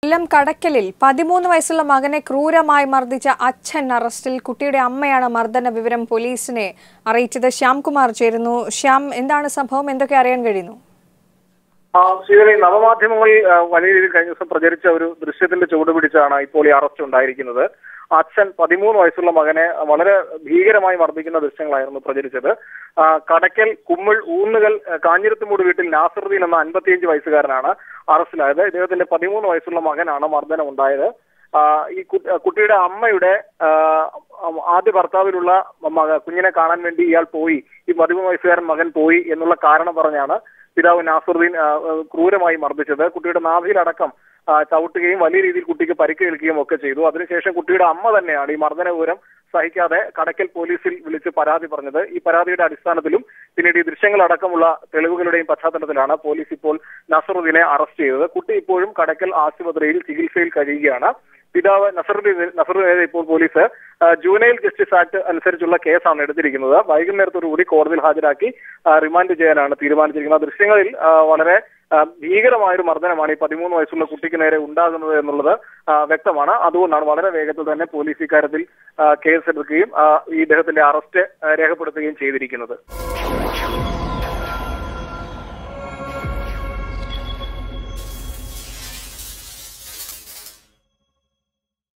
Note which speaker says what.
Speaker 1: കൊല്ലം കടക്കലിൽ പതിമൂന്ന് വയസ്സുള്ള മകനെ ക്രൂരമായി മർദ്ദിച്ച അച്ഛൻ അറസ്റ്റിൽ കുട്ടിയുടെ അമ്മയാണ് മർദ്ദന വിവരം പോലീസിനെ അറിയിച്ചത് ശ്യാംകുമാർ ചേരുന്നു ശ്യാം എന്താണ് സംഭവം എന്തൊക്കെ അറിയാൻ കഴിയുന്നു
Speaker 2: ആ, ശ്രീധരി നവമാധ്യമങ്ങളിൽ ആ, വലിയ രീതിയിൽ കഴിഞ്ഞ ദിവസം പ്രചരിച്ച ഒരു ദൃശ്യത്തിന്റെ ചുവട് പിടിച്ചാണ് ഇപ്പോൾ ഈ അറസ്റ്റ് ഉണ്ടായിരിക്കുന്നത് അച്ഛൻ പതിമൂന്ന് വയസ്സുള്ള മകനെ വളരെ ഭീകരമായി മർദ്ദിക്കുന്ന ദൃശ്യങ്ങളായിരുന്നു പ്രചരിച്ചത് ആ, കടക്കൽ കുമ്മിൾ ഊന്നുകൽ ആ, കാഞ്ഞിരത്തുമൂട് വീട്ടിൽ നാസറുദ്ദീൻ എന്ന അൻപത്തിയഞ്ച് വയസ്സുകാരനാണ് അറസ്റ്റിലായത് ഇദ്ദേഹത്തിന്റെ പതിമൂന്ന് വയസ്സുള്ള മകനാണ് മർദ്ദനം ഉണ്ടായത് ആ, ഈ കു- കുട്ടിയുടെ അമ്മയുടെ ആ, ആദ്യ ഭർത്താവിലുള്ള മക- കുഞ്ഞിനെ കാണാൻ വേണ്ടി ഇയാൾ പോയി ഈ പതിമൂന്ന് വയസ്സുകാരൻ മകൻ പോയി എന്നുള്ള കാരണം പറഞ്ഞാണ് പിതാവ് നാസറുദ്ദീൻ ആ, ആ, ക്രൂരമായി മർദ്ദിച്ചത് കുട്ടിയുടെ നാഭിയിലടക്കം ആ, ചവിട്ടുകയും വലിയ രീതിയിൽ കുട്ടിക്ക് പരിക്കേൽക്കുകയും ഒക്കെ ചെയ്തു അതിനുശേഷം കുട്ടിയുടെ അമ്മ തന്നെയാണ് ഈ മർദ്ദന വിവരം സഹിക്കാതെ കടക്കൽ പോലീസിൽ വിളിച്ച് പരാതി പറഞ്ഞത് ഈ പരാതിയുടെ അടിസ്ഥാനത്തിലും പിന്നീട് ഈ ദൃശ്യങ്ങളടക്കമുള്ള തെളിവുകളുടെയും പശ്ചാത്തലത്തിലാണ് പോലീസ് ഇപ്പോൾ നസറുദ്ദീനെ അറസ്റ്റ് ചെയ്തത് കുട്ടി ഇപ്പോഴും കടക്കൽ ആശുപത്രിയിൽ ചികിത്സയിൽ കഴിയുകയാണ് പിതാവ് നസറുദ്ദീൻ നസറുദ്ദീനെ ഇപ്പോൾ പോലീസ് ആ, ജൂനൈൽ ജസ്റ്റിസ് ആക്ട് അനുസരിച്ചുള്ള കേസാണ് എടുത്തിരിക്കുന്നത് വൈകുന്നേരത്തോടുകൂടി കോടതിയിൽ ഹാജരാക്കി ആ, റിമാൻഡ് ചെയ്യാനാണ് തീരുമാനിച്ചിരിക്കുന്നത് ദൃശ്യങ്ങളിൽ ആ, വളരെ ആ, ഭീകരമായൊരു മർദ്ദനമാണ് ഈ പതിമൂന്ന് വയസ്സുള്ള കുട്ടിക്ക് നേരെ ഉണ്ടാകുന്നത് എന്നുള്ളത് ആ, വ്യക്തമാണ് അതുകൊണ്ടാണ് വളരെ വേഗത്തിൽ തന്നെ പോലീസ് ഇക്കാര്യത്തിൽ ആ, കേസെടുക്കുകയും ആ, ഈ ഇദ്ദേഹത്തിന്റെ അറസ്റ്റ് ആ, രേഖപ്പെടുത്തുകയും ചെയ്തിരിക്കുന്നത്